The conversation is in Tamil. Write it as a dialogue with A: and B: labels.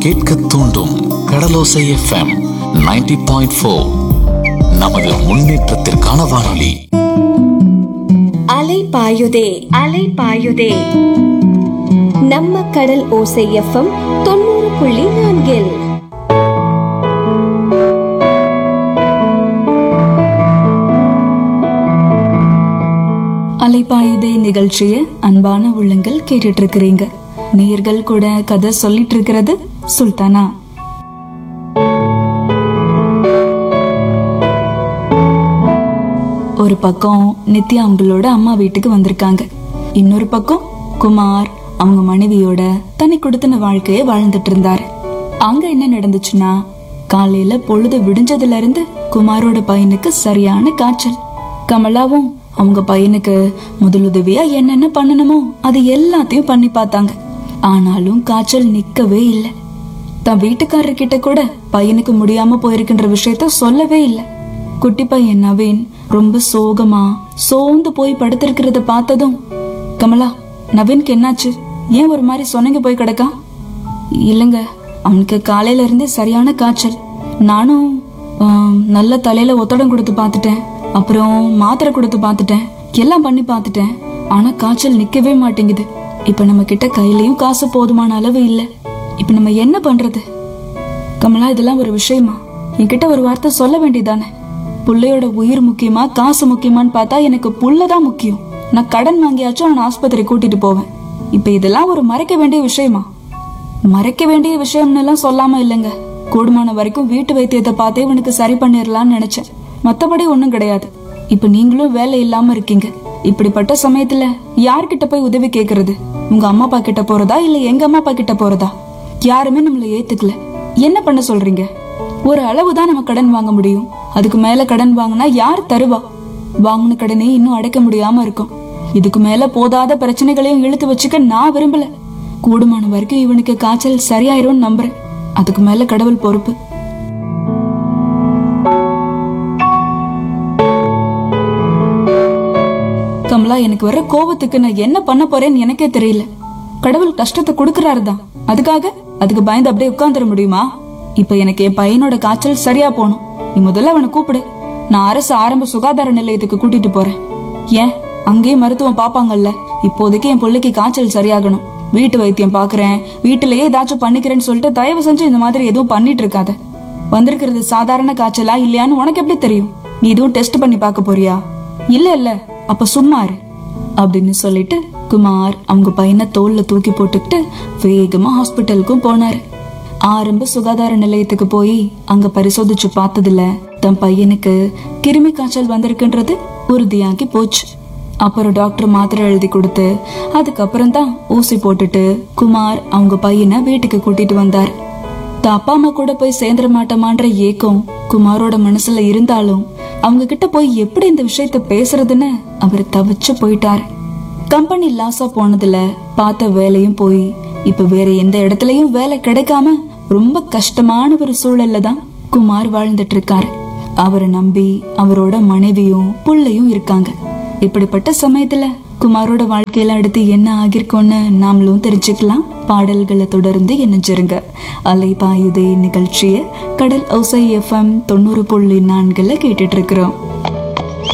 A: கேட்க தூண்டும் கடலோசை எஃப்எம் 90.4 பாயிண்ட் ஃபோர் நமது முன்னேற்றத்திற்கான வானொலி
B: அலை பாயுதே அலை பாயுதே நம்ம கடல் ஓசை எஃப்எம் தொண்ணூறு புள்ளி நான்கில்
C: அலைப்பாயுதே நிகழ்ச்சிய அன்பான உள்ளங்கள் கேட்டுட்டு இருக்கிறீங்க நேயர்கள் கூட கதை சொல்லிட்டு இருக்கிறது சுல்தானா ஒரு பக்கம் நித்யா அவங்களோட அம்மா வீட்டுக்கு வந்திருக்காங்க இன்னொரு பக்கம் குமார் அவங்க மனைவியோட தனி கொடுத்தன வாழ்க்கைய வாழ்ந்துட்டு இருந்தாரு அங்க என்ன நடந்துச்சுன்னா காலையில பொழுது விடிஞ்சதுல இருந்து குமாரோட பையனுக்கு சரியான காய்ச்சல் கமலாவும் அவங்க பையனுக்கு முதலுதவியா என்னென்ன பண்ணணுமோ அது எல்லாத்தையும் பண்ணி பார்த்தாங்க ஆனாலும் காய்ச்சல் நிக்கவே இல்லை தன் வீட்டுக்காரர்கிட்ட கூட பையனுக்கு முடியாம போயிருக்கின்ற விஷயத்த சொல்லவே இல்லை குட்டி பையன் நவீன் ரொம்ப சோகமா சோர்ந்து போய் படுத்திருக்கிறத பார்த்ததும் கமலா நவீனுக்கு என்னாச்சு ஏன் ஒரு மாதிரி சொன்னங்க போய் கிடக்கா இல்லைங்க அவனுக்கு காலையில இருந்தே சரியான காய்ச்சல் நானும் ஆம், நல்ல தலையில ஒத்தடம் கொடுத்து பார்த்துட்டேன் அப்புறம் மாத்திரை கொடுத்து பார்த்துட்டேன் எல்லாம் பண்ணி பார்த்துட்டேன் ஆனா காய்ச்சல் நிக்கவே மாட்டேங்குது இப்ப நம்ம கிட்ட கையிலயும் காசு போதுமான அளவு இல்ல இப்ப நம்ம என்ன பண்றது கமலா இதெல்லாம் ஒரு விஷயமா என்கிட்ட ஒரு வார்த்தை சொல்ல வேண்டியதானே புள்ளையோட உயிர் முக்கியமா காசு முக்கியமான்னு பார்த்தா எனக்கு புள்ளதான் முக்கியம் நான் கடன் வாங்கியாச்சும் அவனை ஆஸ்பத்திரி கூட்டிட்டு போவேன் இப்ப இதெல்லாம் ஒரு மறைக்க வேண்டிய விஷயமா மறைக்க வேண்டிய விஷயம்னு எல்லாம் சொல்லாம இல்லைங்க கூடுமான வரைக்கும் வீட்டு வைத்தியத்தை பார்த்தே இவனுக்கு சரி பண்ணிடலாம்னு நினைச்சேன் மத்தபடி ஒண்ணும் கிடையாது இப்ப நீங்களும் வேலை இல்லாம இருக்கீங்க இப்படிப்பட்ட சமயத்துல யார்கிட்ட போய் உதவி கேக்குறது உங்க அம்மா அப்பா கிட்ட போறதா இல்ல எங்க அம்மா அப்பா கிட்ட போறதா யாருமே நம்மள ஏத்துக்கல என்ன பண்ண சொல்றீங்க ஒரு அளவு தான் நம்ம கடன் வாங்க முடியும் அதுக்கு மேல கடன் வாங்கினா யார் தருவா வாங்கின கடனே இன்னும் அடைக்க முடியாம இருக்கும் இதுக்கு மேல போதாத பிரச்சனைகளையும் இழுத்து வச்சுக்க நான் விரும்பல கூடுமான வரைக்கும் இவனுக்கு காய்ச்சல் சரியாயிரும்னு நம்புறேன் அதுக்கு மேல கடவுள் பொறுப்பு கமலா எனக்கு வர கோபத்துக்கு நான் என்ன பண்ண போறேன்னு எனக்கே தெரியல கடவுள் கஷ்டத்தை கொடுக்கறாரு தான் அதுக்காக அதுக்கு பயந்து அப்படியே உட்கார்ந்துட முடியுமா இப்ப எனக்கு என் பையனோட காய்ச்சல் சரியா போகணும் நீ முதல்ல அவனை கூப்பிடு நான் அரசு ஆரம்ப சுகாதார நிலையத்துக்கு கூட்டிட்டு போறேன் ஏன் அங்கேயே மருத்துவம் பாப்பாங்கல்ல இப்போதைக்கு என் பிள்ளைக்கு காய்ச்சல் சரியாகணும் வீட்டு வைத்தியம் பாக்குறேன் வீட்டுலயே ஏதாச்சும் பண்ணிக்கிறேன்னு சொல்லிட்டு தயவு செஞ்சு இந்த மாதிரி எதுவும் பண்ணிட்டு இருக்காத வந்திருக்கிறது சாதாரண காய்ச்சலா இல்லையான்னு உனக்கு எப்படி தெரியும் நீ எதுவும் டெஸ்ட் பண்ணி பார்க்க போறியா இல்ல இல்ல அப்ப சும்மா இரு அப்படின்னு சொல்லிட்டு குமார் அவங்க பையனை தோல்ல தூக்கி போட்டுக்கிட்டு வேகமா ஹாஸ்பிட்டலுக்கும் போனாரு ஆரம்ப சுகாதார நிலையத்துக்கு போய் அங்க பரிசோதிச்சு பார்த்ததுல தன் பையனுக்கு கிருமி காய்ச்சல் வந்திருக்குன்றது உறுதியாகி போச்சு அப்புறம் டாக்டர் மாத்திரை எழுதி கொடுத்து அதுக்கப்புறம் தான் ஊசி போட்டுட்டு குமார் அவங்க பையனை வீட்டுக்கு கூட்டிட்டு வந்தார் தான் அப்பா அம்மா கூட போய் சேர்ந்துட மாட்டோமான்ற ஏக்கம் குமாரோட மனசுல இருந்தாலும் அவங்க கிட்ட போய் எப்படி இந்த விஷயத்த பேசுறதுன்னு அவர் தவிச்சு போயிட்டாரு கம்பெனி லாஸா போனதுல பார்த்த வேலையும் போய் இப்ப வேற எந்த இடத்துலயும் வேலை கிடைக்காம ரொம்ப கஷ்டமான ஒரு சூழல்ல தான் குமார் வாழ்ந்துட்டு இருக்காரு அவரை நம்பி அவரோட மனைவியும் புள்ளையும் இருக்காங்க இப்படிப்பட்ட சமயத்துல குமாரோட வாழ்க்கையில அடுத்து என்ன ஆகிருக்கும்னு நாமளும் தெரிஞ்சுக்கலாம் பாடல்களை தொடர்ந்து இணைஞ்சிருங்க அலை பாயுதே நிகழ்ச்சிய கடல் ஓசை எஃப்எம் தொண்ணூறு புள்ளி நான்குல கேட்டுட்டு இருக்கிறோம்